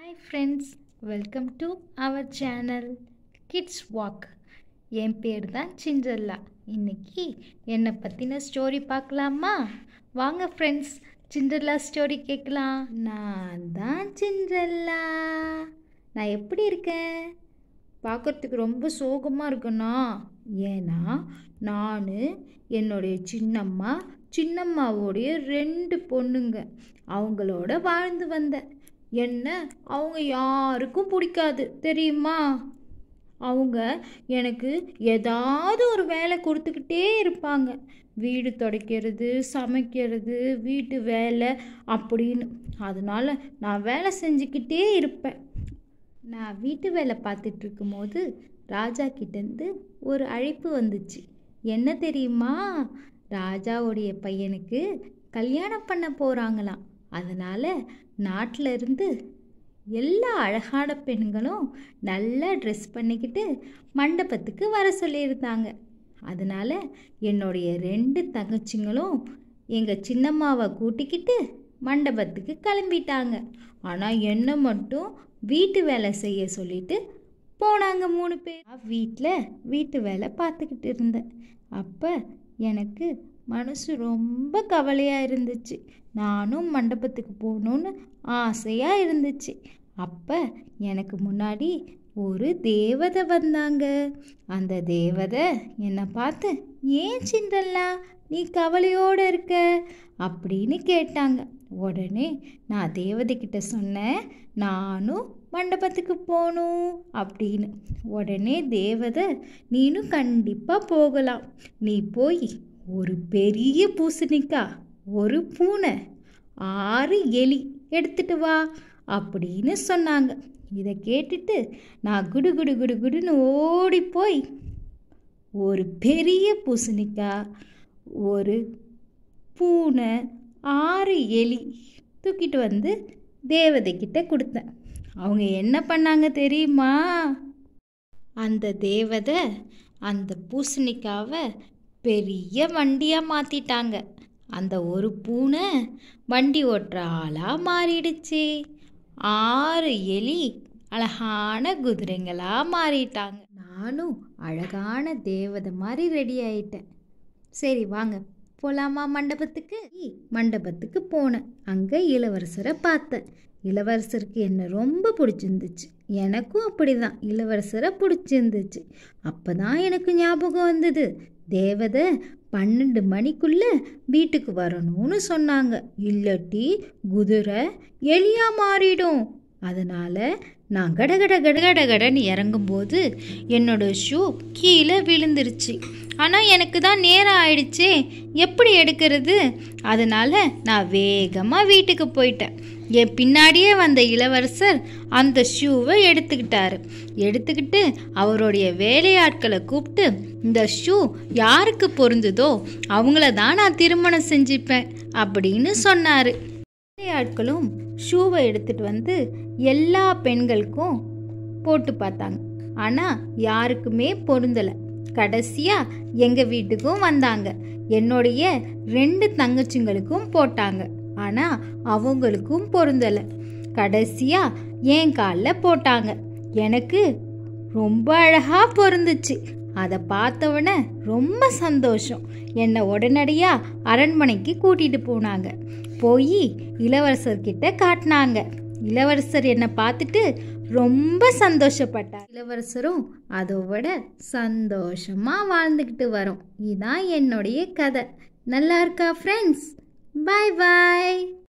hi friends welcome to our channel Kids Walk என் பேர் தான் சிஞ்சல்லா இன்னைக்கு என்னை பற்றின ஸ்டோரி பார்க்கலாமா வாங்க ஃப்ரெண்ட்ஸ் சிண்டர்லா ஸ்டோரி கேட்கலாம் நான் தான் சிண்டர்லா நான் எப்படி இருக்கேன் பார்க்கறதுக்கு ரொம்ப சோகமாக இருக்கேனா ஏன்னா நான் என்னுடைய சின்னம்மா சின்னம்மாவோடைய ரெண்டு பொண்ணுங்க அவங்களோட வாழ்ந்து வந்தேன் என்ன அவங்க யாருக்கும் பிடிக்காது தெரியுமா அவங்க எனக்கு ஏதாவது ஒரு வேலை கொடுத்துக்கிட்டே இருப்பாங்க வீடு துடைக்கிறது சமைக்கிறது வீட்டு வேலை அப்படின்னு அதனால நான் வேலை செஞ்சுக்கிட்டே இருப்பேன் நான் வீட்டு வேலை பார்த்துட்டு இருக்கும்போது ராஜா கிட்டேருந்து ஒரு அழைப்பு வந்துச்சு என்ன தெரியுமா ராஜாவுடைய பையனுக்கு கல்யாணம் பண்ண போகிறாங்களாம் அதனால் நாட்டில் இருந்து எல்லா அழகான பெண்களும் நல்லா ட்ரெஸ் பண்ணிக்கிட்டு மண்டபத்துக்கு வர சொல்லியிருந்தாங்க அதனால் என்னுடைய ரெண்டு தங்கச்சிங்களும் எங்கள் சின்னம்மாவை கூட்டிக்கிட்டு மண்டபத்துக்கு கிளம்பிட்டாங்க ஆனால் என்னை மட்டும் வீட்டு வேலை செய்ய சொல்லிட்டு போனாங்க மூணு பேர் வீட்டில் வீட்டு வேலை பார்த்துக்கிட்டு இருந்தேன் அப்போ எனக்கு மனசு ரொம்ப கவலையாக இருந்துச்சு நானும் மண்டபத்துக்கு போகணுன்னு ஆசையாக இருந்துச்சு அப்போ எனக்கு முன்னாடி ஒரு தேவதை வந்தாங்க அந்த தேவதை என்னை பார்த்து ஏன் சிண்டல்லா நீ கவலையோடு இருக்க அப்படின்னு கேட்டாங்க உடனே நான் தேவதைக்கிட்ட சொன்னேன் நானும் மண்டபத்துக்கு போகணும் அப்படின்னு உடனே தேவதை நீனும் கண்டிப்பாக போகலாம் நீ போய் ஒரு பெரிய பூசணிக்காய் ஒரு பூனை ஆறு எலி எடுத்துட்டு வா அப்படின்னு சொன்னாங்க இதை கேட்டுட்டு நான் குடு குடு குடு குடுன்னு ஓடி போய் ஒரு பெரிய பூசணிக்காய் ஒரு பூனை ஆறு எலி தூக்கிட்டு வந்து தேவதைக்கிட்ட கொடுத்தேன் அவங்க என்ன பண்ணாங்க தெரியுமா அந்த தேவதை அந்த பூசணிக்காவை பெரிய வண்டியாக மாற்றிட்டாங்க அந்த ஒரு பூனை வண்டி ஓட்டுற ஆளாக மாறிடுச்சு ஆறு எலி அழகான குதிரைங்களாக மாறிட்டாங்க நானும் அழகான தேவதை மாதிரி ரெடி ஆயிட்டேன் சரி வாங்க போலாமா மண்டபத்துக்கு மண்டபத்துக்கு போனேன் அங்கே இளவரசரை பார்த்தேன் இளவரசருக்கு என்ன ரொம்ப பிடிச்சிருந்துச்சு எனக்கும் அப்படிதான் இளவரசரை பிடிச்சிருந்துச்சு அப்போ தான் எனக்கு ஞாபகம் வந்தது தேவதை பன்னெண்டு மணிக்குள்ள வீட்டுக்கு வரணும்னு சொன்னாங்க இல்லாட்டி குதிரை எலியா மாறிடும் அதனால் நான் கடகட கடகட கடன்னு இறங்கும்போது என்னோட ஷூ கீழே விழுந்துருச்சு ஆனால் எனக்கு தான் நேரம் ஆயிடுச்சே எப்படி எடுக்கிறது அதனால் நான் வேகமாக வீட்டுக்கு போயிட்டேன் என் பின்னாடியே வந்த இளவரசர் அந்த ஷூவை எடுத்துக்கிட்டாரு எடுத்துக்கிட்டு அவருடைய வேலையாட்களை கூப்பிட்டு இந்த ஷூ யாருக்கு பொருந்துதோ அவங்கள தான் நான் திருமணம் செஞ்சுப்பேன் அப்படின்னு சொன்னார் வேலையாட்களும் ஷூவை எடுத்துகிட்டு வந்து எல்லா பெண்களுக்கும் போட்டு பார்த்தாங்க ஆனால் யாருக்குமே பொருந்தலை கடைசியாக எங்கள் வீட்டுக்கும் வந்தாங்க என்னுடைய ரெண்டு தங்கச்சிங்களுக்கும் போட்டாங்க ஆனால் அவங்களுக்கும் பொருந்தலை கடைசியாக என் காலில் போட்டாங்க எனக்கு ரொம்ப அழகாக பொருந்துச்சு அதை பார்த்தவொடனே ரொம்ப சந்தோஷம் என்னை உடனடியாக அரண்மனைக்கு கூட்டிகிட்டு போனாங்க போய் இளவரசர்கிட்ட காட்டினாங்க இளவரசர் என்னை பார்த்துட்டு ரொம்ப சந்தோஷப்பட்டார் இளவரசரும் அதோட சந்தோஷமாக வாழ்ந்துக்கிட்டு வரோம் இதுதான் என்னுடைய கதை நல்லா இருக்கா ஃப்ரெண்ட்ஸ் பாய் பாய்